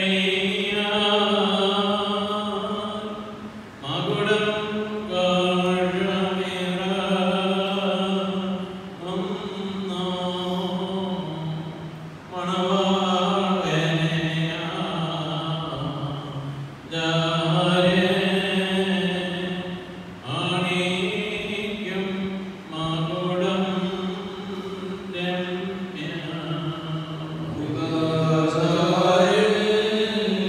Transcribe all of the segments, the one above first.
ും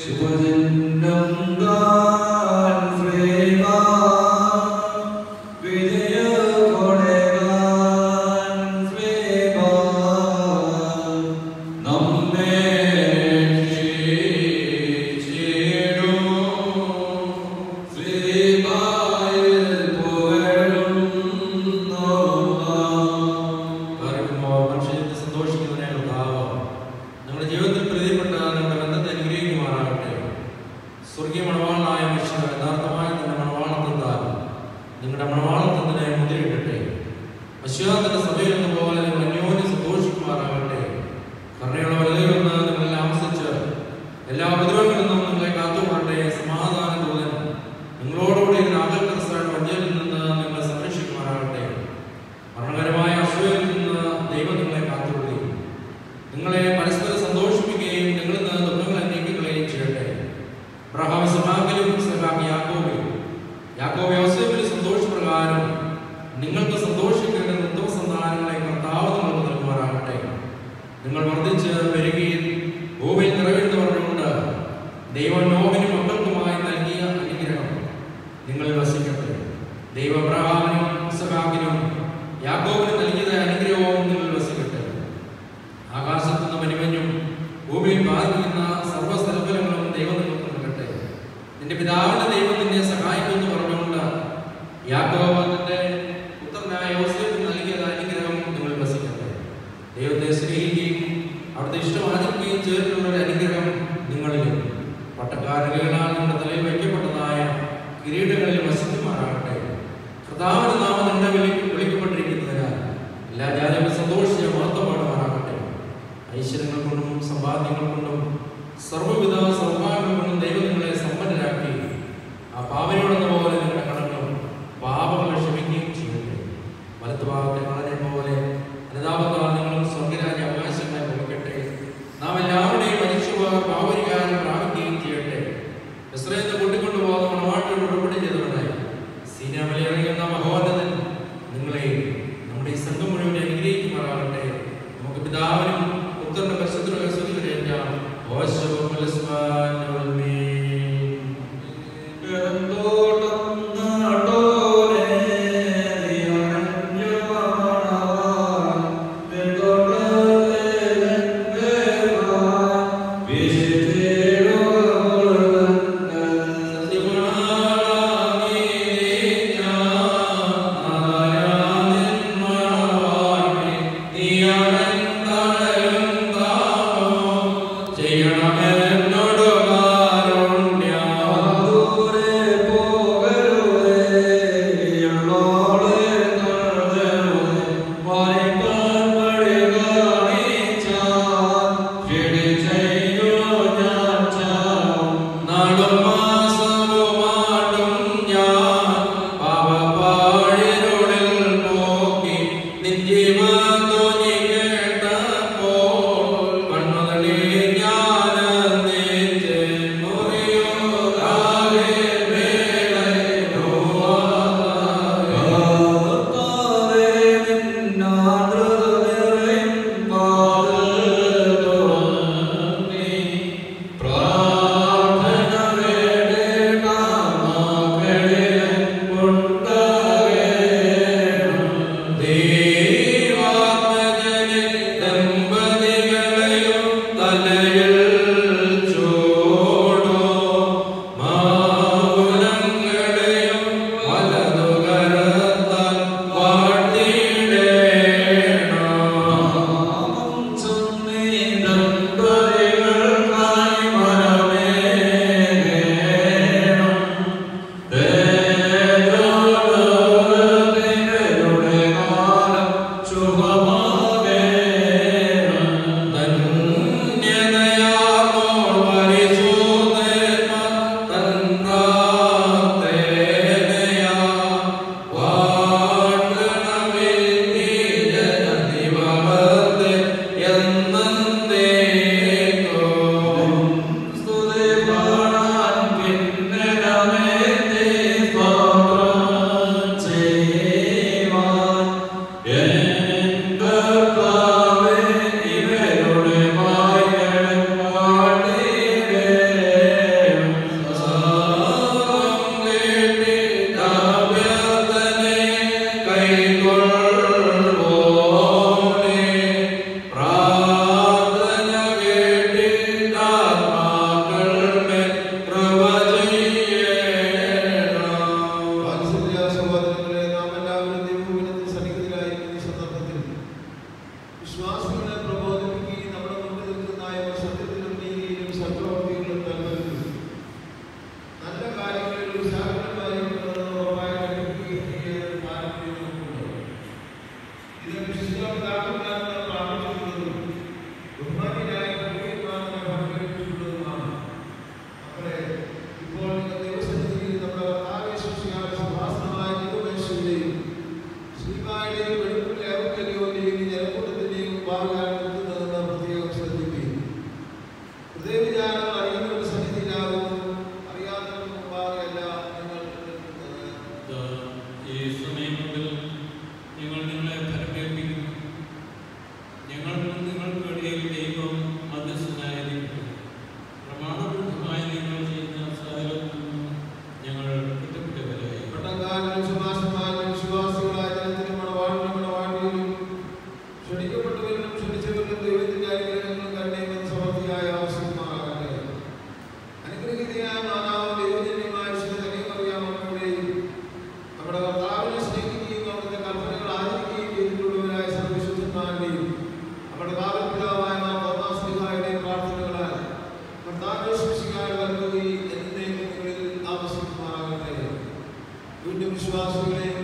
പാർക്കുമ്പോൾ മനുഷ്യനെ സന്തോഷിക്കുന്നതിനായി കർത്താവ് നിങ്ങളുടെ ജീവിതത്തിൽ പ്രീതിപ്പെട്ട നിങ്ങളുടെ ബന്ധത്തെ അനുഗ്രഹിക്കുമാറാകട്ടെ സ്വർഗീയ മണവാളനായ മനുഷ്യർ യഥാർത്ഥമായ നിന്റെ മണവാളത്തെത്താൽ നിങ്ങളുടെ മണവാളത്വത്തിനെ മുദ്രയിടട്ടെ അശ്വാസത്തിന്റെ സഭയിൽ എന്ന പോലെ നിങ്ങൾ അന്യോന്യം സന്തോഷിക്കുമാറാകട്ടെ കരുണയുള്ള വലതയിൽ നിന്ന് നിങ്ങളെ ആമസിച്ച് എല്ലാ ഉപദ്രവങ്ങളിൽ നിന്നും നിങ്ങളെ കാത്തുകൊള്ളട്ടെ സമാധാന ദൂതൻ നിങ്ങളോടുകൂടി നാഗൽ ക്രിസ്താൻ വഞ്ചയിൽ നിന്ന് നിങ്ങളെ സംരക്ഷിക്കുമാറാകട്ടെ മരണകരമായ അസൂയയിൽ നിന്ന് ദൈവം നിങ്ങളെ കാത്തുകൊള്ളി നിങ്ങളെ പരസ്പരം സന്തോഷിപ്പിക്കുകയും നിങ്ങളിൽ നിന്ന് ദുഃഖങ്ങൾ അന്വേഷിക്കുകയും ചെയ്യട്ടെ അബ്രഹാം സഹാബിലും സഹാബ് യാക്കോബിലും യാക്കോബ് യോസേഫിലും സന്തോഷപ്രകാരം നിങ്ങൾക്ക് സന്തോഷിക്കേണ്ട ഉത്തമ സന്താനങ്ങളെ കർത്താവ് നിങ്ങൾക്ക് നൽകുമാറാകട്ടെ നിങ്ങൾ വർദ്ധിച്ച് വരികയും ഭൂമിയിൽ നിറവേറ്റ് പറഞ്ഞുകൊണ്ട് ദൈവം നോവിനും മക്കൾക്കുമായി നൽകിയ അനുഗ്രഹം നിങ്ങൾ വസിക്കട്ടെ ദൈവ അബ്രഹാമിനും ഇസഹാക്കിനും യാക്കോബിനും നൽകിയ അനുഗ്രഹവും നിങ്ങൾ വസിക്കട്ടെ ആകാശത്തു നിന്ന് മനുമഞ്ഞും ഭൂമിയിൽ ബാധിക്കുന്ന സർവ്വസ്ഥലഫലങ്ങളും ദൈവം നിങ്ങൾക്ക് നൽകട്ടെ നിന്റെ പിതാവിന്റെ ദൈവം നിന്നെ സഹായിക്കുമെന്ന് പറഞ്ഞുകൊണ്ട് യാക്കോബ് തന്റെ പുത്രനായ യോസേഫിന് നൽകിയ അനുഗ്രഹം നിങ്ങൾ വസിക്കട്ടെ ദൈവത്തെ സ്നേഹിക്കുകയും അവിടുത്തെ ഇഷ്ടം ആചരിക്കുകയും ചെയ്തിട്ടുള്ള ഒരു അനുഗ്രഹം നിങ്ങളിലും പട്ടക്കാരുകളാൽ നിങ്ങളുടെ തലയിൽ വയ്ക്കപ്പെട്ടതായ കിരീടങ്ങളിൽ വസിക്കുമാറാകട്ടെ കർത്താവിന്റെ നാമം നിങ്ങളുടെ വിളി വിളിക്കപ്പെട്ടിരിക്കുന്നതിനാൽ എല്ലാ ജാതികളും സന്തോഷിച്ച് മഹത്വപാടുമാറാകട്ടെ ഐശ്വര്യങ്ങൾ കൊണ്ടും സമ്പാദ്യങ്ങൾ കൊണ്ടും സർവ്വവിധ സൗഭാഗ്യങ്ങൾ കൊണ്ടും ദൈവം നിങ്ങളെ സമ്പന്നരാക്കി ആ പാവനയോടെന്ന പോലെ നിങ്ങളുടെ കടങ്ങളും പാപങ്ങളെ ക്ഷമിക്കുകയും ചെയ്യട്ടെ വലത്തുഭാഗത്തെ വളരെ പോലെ അനുതാപത്താൽ നിങ്ങളും സ്വർഗരാജ്യ അവകാശങ്ങളെ കൊടുക്കട്ടെ നാം എല്ലാവരുടെയും മനുഷ്യഭാഗം പാവരികാരം പ്രാപിക്കുകയും ചെയ്യട്ടെ ഇസ്രയേലിനെ കൂട്ടിക്കൊണ്ടുപോകുന്ന മണവാട്ടിയോട് ഉടമ്പടി ചെയ്തവനായി സീനാമലി ഇറങ്ങുന്ന മഹോന്നതൻ നിങ്ങളെ നമ്മുടെ ഈ സംഘം മുഴുവൻ അനുഗ്രഹിക്കുമാറാകട്ടെ നമുക്ക് പിതാവിനും പുത്രന്റെ പരിശുദ്ധ സ്തുതികരേറ്റാം ഓശവും നാളും മാസവുമാട്ടും ഞാൻ പാപപ്പാഴിരുളിൽ പോക്കി നിൻ ജീവൻ തോന്നി കേട്ടപ്പോൾ കണ്ണുകളിൽ ജ്ഞാനം ഹൃദയവിചാരങ്ങൾ അറിയുന്നവരുടെ സന്നിധിയിലാകുന്നു അറിയാത്തവർക്ക് മുമ്പാകെയല്ല നിങ്ങൾ നിൽക്കുന്നത്. ഈ സമയം മുതൽ ഞങ്ങൾ നിങ്ങളെ ഫലമേൽപ്പിക്കുന്നു ഞങ്ങൾക്കും നിങ്ങൾക്ക് ഇടയിൽ ദൈവം മധ്യസ്ഥനായിരിക്കും പ്രമാണബദ്ധമായി നിങ്ങൾ ചെയ്യുന്ന സകലത്തിനും ഞങ്ങൾ കുറ്റപ്പെട്ടവരായി പട്ടക്കാരനും സുഭാഷന്മാരും വിശ്വാസികളായ ജനത്തിനും മണവാളിനും മണവാട്ടിയിലും ക്ഷണിക്കപ്പെട്ടവരിലും ക്ഷണിച്ചവരിലും ദൈവത്തിന്റെ അനുഗ്രഹങ്ങളും കരുണയും സമൃദ്ധിയായ ആവശ്യമാകട്ടെ അനുഗ്രഹീതയായ മാതാവും ദൈവജന്യമായ അറിയാമമ്മയുടെയും നമ്മുടെ കർത്താവിനെ സ്നേഹിക്കുകയും അവിടുത്തെ കൽപ്പനകൾ ആചരിക്കുകയും ചെയ്തിട്ടുള്ളവരായ സർവവിശുദ്ധന്മാരുടെയും നമ്മുടെ കാലപിതാവായ തോമാശ്രീഹായുടെയും പ്രാർത്ഥനകളാൽ കർത്താവിനെ സൃഷ്ടിക്കാൻ വരുകയും എന്നേക്കും നിങ്ങളിൽ ആവശ്യമാകട്ടെ വീണ്ടും വിശ്വാസികളെ